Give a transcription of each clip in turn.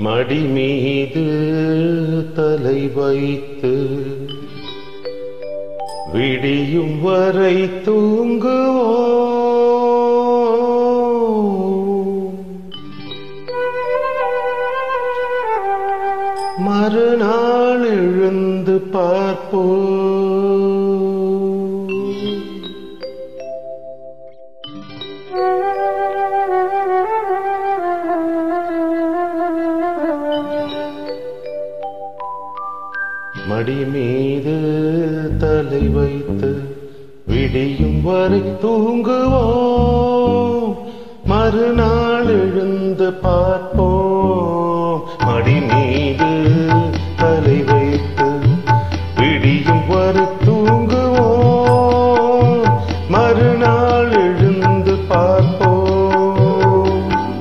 மடி மீது தலை வைத்து விடியும் வரை தூங்குவோம் மறுநாள் எழுந்து பார்ப்போம் மடி மீது தலை வைத்து விடியும் வரை தூங்குவோம் மறுநாள் எழுந்து பார்ப்போம் மடி மீது தலை வைத்து விடியும் வரை தூங்குவோம் மறுநாள் எழுந்து பார்ப்போம்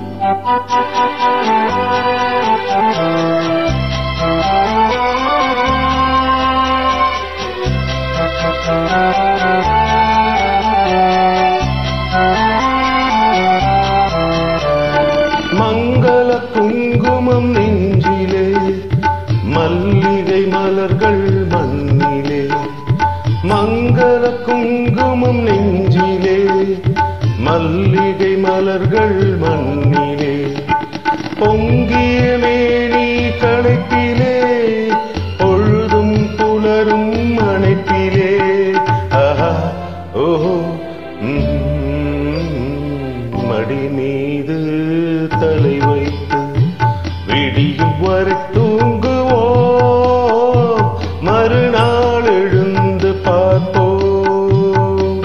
மங்கள குங்குமம் நெஞ்சிலே மல்லிகை மலர்கள் மண்ணிலே மங்கள குங்குமம் நெஞ்சிலே மல்லிகை மலர்கள் மண்ணிலே பொங்கிய மேனி களைப்பிலே பொழுதும் புலரும் அணைப்பிலே ஆஹா ஓஹோ ம், மடி மீது தலை வைத்து விடியும் வரை தூங்குவோம் மறுநாள் எழுந்து பார்ப்போம்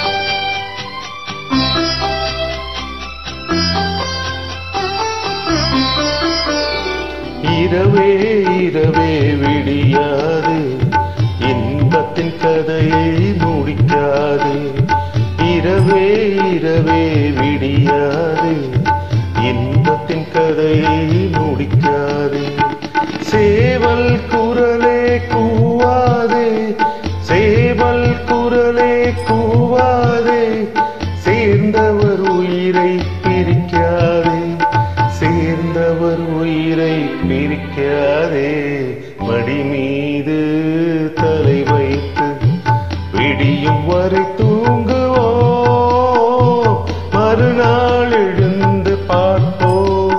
இரவே இரவே விடியாது இன்பத்தின் கதையை முடிக்காது இரவே இரவே விடியாது இன்பத்தின் கதையை முடிக்காது சேவல் குரலே கூவாதே சேவல் குரலே கூவாதே சேர்ந்தவர் உயிரை பிரிக்காதே சேர்ந்தவர் உயிரை பிரிக்காதே மடி மீது தலை வைத்து விடியும் வரை தூங்குவோம் மறுநாள் எழுந்து பார்ப்போம்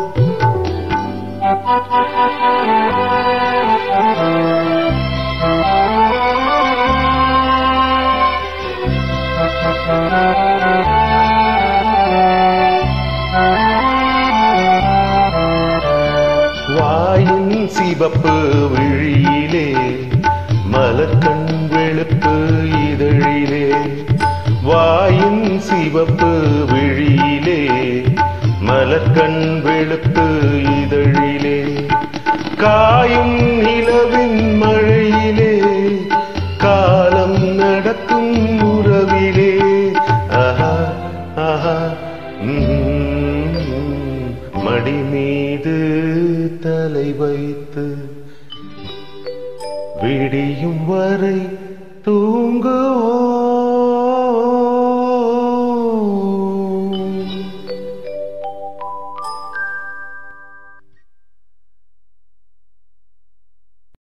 வாயின் சிவப்பு விழியிலே மலர்கண் வெளுப்பு இதழிலே வாயின் சிவப்பு விழியிலே மலர்கண் வெளுப்பு இதழிலே காயும் நிலவின் மழையிலே காலம் நடக்கும் உறவிலே ஆஹா ஆஹா ம், மடி மீது தலை வைத்து